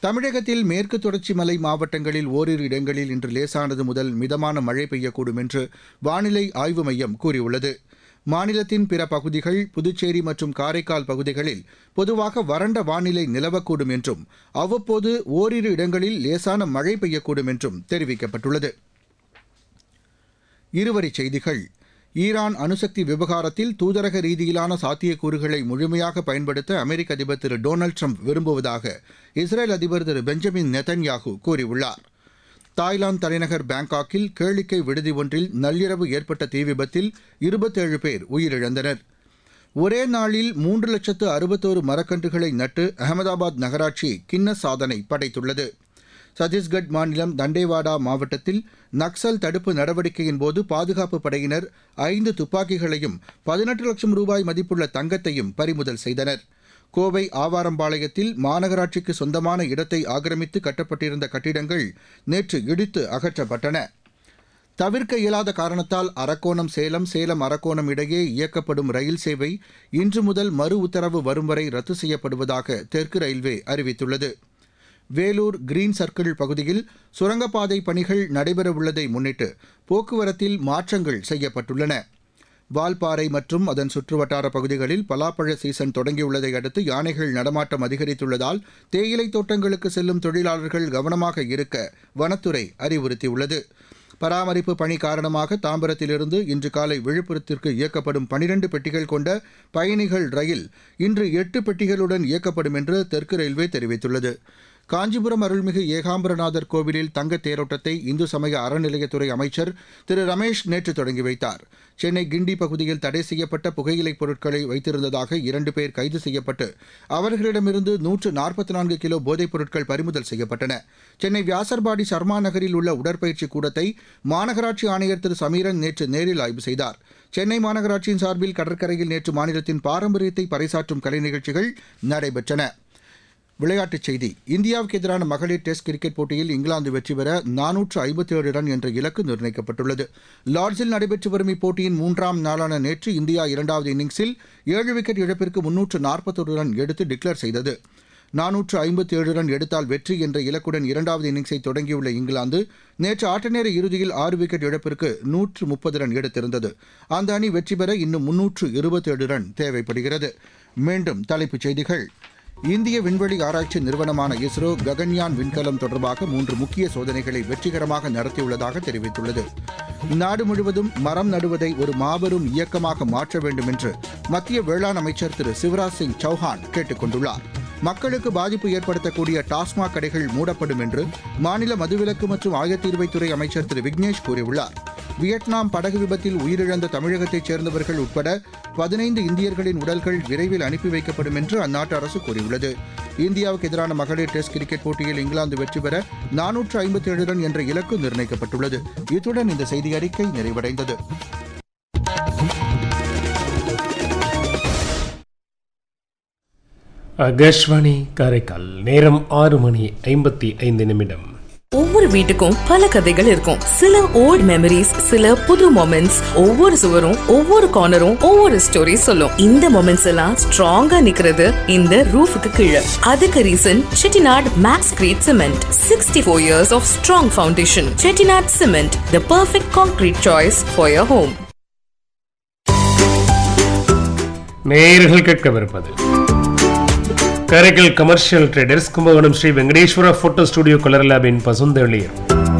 தமிழகத்தில் மேற்கு தொடர்ச்சி மலை மாவட்டங்களில் ஓரிரு இடங்களில் இன்று லேசானது முதல் மிதமான மழை பெய்யக்கூடும் என்று வானிலை ஆய்வு மையம் கூறியுள்ளது மாநிலத்தின் பிற பகுதிகள் புதுச்சேரி மற்றும் காரைக்கால் பகுதிகளில் பொதுவாக வறண்ட வானிலை நிலவக்கூடும் என்றும் அவ்வப்போது ஓரிரு இடங்களில் லேசான மழை பெய்யக்கூடும் என்றும் தெரிவிக்கப்பட்டுள்ளது இருவரிச் செய்திகள் ஈரான் அணுசக்தி விவகாரத்தில் தூதரக ரீதியிலான சாத்தியக்கூறுகளை முழுமையாக பயன்படுத்த அமெரிக்க அதிபர் திரு டொனால்டு ட்ரம்ப் விரும்புவதாக இஸ்ரேல் அதிபர் திரு பெஞ்சமின் நெதன்யாகு கூறியுள்ளார் தாய்லாந்து தலைநகர் பாங்காக்கில் கேளிக்கை விடுதி ஒன்றில் நள்ளிரவு ஏற்பட்ட தீ விபத்தில் இருபத்தேழு பேர் உயிரிழந்தனர் ஒரே நாளில் மூன்று லட்சத்து அறுபத்தோரு மரக்கன்றுகளை நட்டு அகமதாபாத் நகராட்சி கின்னஸ் சாதனை படைத்துள்ளது சத்தீஸ்கட் மாநிலம் தண்டேவாடா மாவட்டத்தில் நக்சல் தடுப்பு நடவடிக்கையின் போது பாதுகாப்பு படையினர் ஐந்து துப்பாக்கிகளையும் பதினெட்டு லட்சம் ரூபாய் மதிப்புள்ள தங்கத்தையும் பறிமுதல் செய்தனர் கோவை ஆவாரம்பாளையத்தில் மாநகராட்சிக்கு சொந்தமான இடத்தை ஆக்கிரமித்து கட்டப்பட்டிருந்த கட்டிடங்கள் நேற்று இடித்து அகற்றப்பட்டன தவிர்க்க இயலாத காரணத்தால் அரக்கோணம் சேலம் சேலம் அரக்கோணம் இடையே இயக்கப்படும் ரயில் சேவை இன்று முதல் மறு உத்தரவு வரும் வரை ரத்து செய்யப்படுவதாக தெற்கு ரயில்வே அறிவித்துள்ளது வேலூர் கிரீன் சர்க்கிள் பகுதியில் சுரங்கப்பாதை பணிகள் நடைபெறவுள்ளதை முன்னிட்டு போக்குவரத்தில் மாற்றங்கள் செய்யப்பட்டுள்ளன வால்பாறை மற்றும் அதன் சுற்றுவட்டார பகுதிகளில் பலாப்பழ சீசன் தொடங்கியுள்ளதை அடுத்து யானைகள் நடமாட்டம் அதிகரித்துள்ளதால் தேயிலை தோட்டங்களுக்கு செல்லும் தொழிலாளர்கள் கவனமாக இருக்க வனத்துறை அறிவுறுத்தியுள்ளது பராமரிப்பு பணி காரணமாக தாம்பரத்திலிருந்து இன்று காலை விழுப்புரத்திற்கு இயக்கப்படும் பனிரெண்டு பெட்டிகள் கொண்ட பயணிகள் ரயில் இன்று எட்டு பெட்டிகளுடன் இயக்கப்படும் என்று தெற்கு ரயில்வே தெரிவித்துள்ளது காஞ்சிபுரம் அருள்மிகு ஏகாம்பரநாதர் கோவிலில் தங்க தேரோட்டத்தை இந்து சமய அறநிலையத்துறை அமைச்சர் திரு ரமேஷ் நேற்று தொடங்கி வைத்தார் சென்னை கிண்டி பகுதியில் தடை செய்யப்பட்ட புகையிலைப் பொருட்களை வைத்திருந்ததாக இரண்டு பேர் கைது செய்யப்பட்டு அவர்களிடமிருந்து நூற்று நாற்பத்தி நான்கு கிலோ போதைப் பொருட்கள் பறிமுதல் செய்யப்பட்டன சென்னை வியாசர்பாடி சர்மா நகரில் உள்ள உடற்பயிற்சி கூடத்தை மாநகராட்சி ஆணையர் திரு சமீரன் நேற்று நேரில் ஆய்வு செய்தார் சென்னை மாநகராட்சியின் சார்பில் கடற்கரையில் நேற்று மாநிலத்தின் பாரம்பரியத்தை பறைசாற்றும் கலை நிகழ்ச்சிகள் நடைபெற்றன விளையாட்டுச் செய்தி இந்தியாவுக்கு எதிரான மகளிர் டெஸ்ட் கிரிக்கெட் போட்டியில் இங்கிலாந்து வெற்றி பெற நானூற்று ஐம்பத்தி ஏழு ரன் என்ற இலக்கு நிர்ணயிக்கப்பட்டுள்ளது லார்ட்ஸில் நடைபெற்று வரும் இப்போட்டியின் மூன்றாம் நாளான நேற்று இந்தியா இரண்டாவது இன்னிங்ஸில் ஏழு விக்கெட் இழப்பிற்கு முன்னூற்று நாற்பத்தொரு ரன் எடுத்து டிக்ளேர் செய்தது நானூற்று ஐம்பத்தி ஏழு ரன் எடுத்தால் வெற்றி என்ற இலக்குடன் இரண்டாவது இன்னிங்ஸை தொடங்கியுள்ள இங்கிலாந்து நேற்று ஆட்டநேர இறுதியில் ஆறு விக்கெட் இழப்பிற்கு நூற்று முப்பது ரன் எடுத்திருந்தது அந்த அணி வெற்றி பெற இன்னும் முன்னூற்று இருபத்தேழு ரன் தேவைப்படுகிறது மீண்டும் தலைப்புச் செய்திகள் இந்திய விண்வெளி ஆராய்ச்சி நிறுவனமான இஸ்ரோ ககன்யான் விண்கலம் தொடர்பாக மூன்று முக்கிய சோதனைகளை வெற்றிகரமாக நடத்தியுள்ளதாக தெரிவித்துள்ளது நாடு முழுவதும் மரம் நடுவதை ஒரு மாபெரும் இயக்கமாக மாற்ற வேண்டும் என்று மத்திய வேளாண் அமைச்சர் திரு சிவராஜ் சிங் சௌஹான் கேட்டுக் கொண்டுள்ளார் மக்களுக்கு பாதிப்பு ஏற்படுத்தக்கூடிய டாஸ்மாக் கடைகள் மூடப்படும் என்று மாநில மதுவிலக்கு மற்றும் ஆயத்தீர்வைத்துறை அமைச்சர் திரு விக்னேஷ் கூறியுள்ளார் வியட்நாம் படகு விபத்தில் உயிரிழந்த தமிழகத்தைச் சேர்ந்தவர்கள் உட்பட பதினைந்து இந்தியர்களின் உடல்கள் விரைவில் அனுப்பி வைக்கப்படும் என்று அந்நாட்டு அரசு கூறியுள்ளது இந்தியாவுக்கு எதிரான மகளிர் டெஸ்ட் கிரிக்கெட் போட்டியில் இங்கிலாந்து வெற்றி பெற நானூற்று ஐம்பத்தி ஏழு ரன் என்ற இலக்கு நிர்ணயிக்கப்பட்டுள்ளது இத்துடன் இந்த செய்தி அறிக்கை நிறைவடைந்தது ஆகாஷ்வாணி காரைக்கால் நேரம் ஆறு மணி ஐம்பத்தி ஐந்து நிமிடம் ஒவ்வொரு வீட்டுக்கும் பல கதைகள் இருக்கும் சில ஓல்ட் மெமரிஸ் சில புது மொமெண்ட்ஸ் ஒவ்வொரு சுவரும் ஒவ்வொரு கார்னரும் ஒவ்வொரு ஸ்டோரி சொல்லும் இந்த மொமெண்ட்ஸ் எல்லாம் ஸ்ட்ராங்கா நிக்கிறது இந்த ரூஃபுக்கு கீழே அதுக்கு reason Chettinad max crete cement sixty four years of strong foundation Chettinad cement the perfect concrete choice for your home நேயர்கள் கேட்கவிருப்பது Karaikal commercial traders Kumbakonam Sri Venkateswara photo studio colour லேபின் பசுந்தளியர்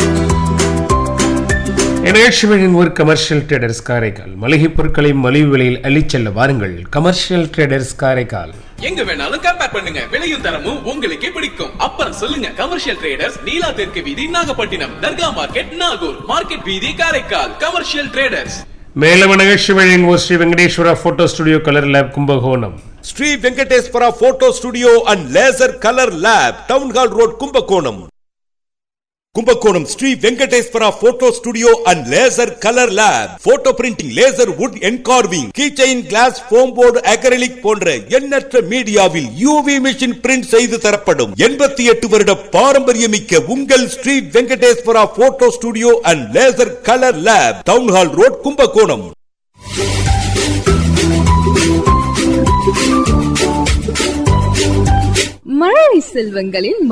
நிகழ்ச்சிகளின் ஒரு கமர்ஷியல் ட்ரேடர்ஸ் காரைக்கால் மளிகை பொருட்களை மலிவு விலையில் அள்ளிச்செல்ல வாருங்கள் கமர்ஷியல் ட்ரேடர்ஸ் காரைக்கால் எங்க வேணாலும் கம்பேர் பண்ணுங்க விலையும் தரமும் உங்களுக்கே பிடிக்கும் அப்புறம் சொல்லுங்க கமர்ஷியல் ட்ரேடர்ஸ் நீலா தெற்கு வீதி நாகப்பட்டினம் தர்கா மார்க்கெட் நாகூர் மார்க்கெட் வீதி காரைக்கால் கமர்ஷியல் ட்ரேடர்ஸ் மேலும் நிகழ்ச்சிகளின் ஒரு Sri Venkateswara photo studio colour lab Kumbakonam Sri Venkateswara photo studio and laser colour lab town hall road Kumbakonam Kumbakonam Sri Venkateswara photo studio and laser colour lab photo printing laser wood engraving keychain glass foam board acrylic போன்ற எண்ணற்ற மீடியாவில் UV machine print செய்து தரப்படும் எண்பத்தி எட்டு வருட பாரம்பரியமிக்க உங்கள் Sri Venkateswara photo studio and laser colour lab town hall road Kumbakonam மழலை செல்வங்களின்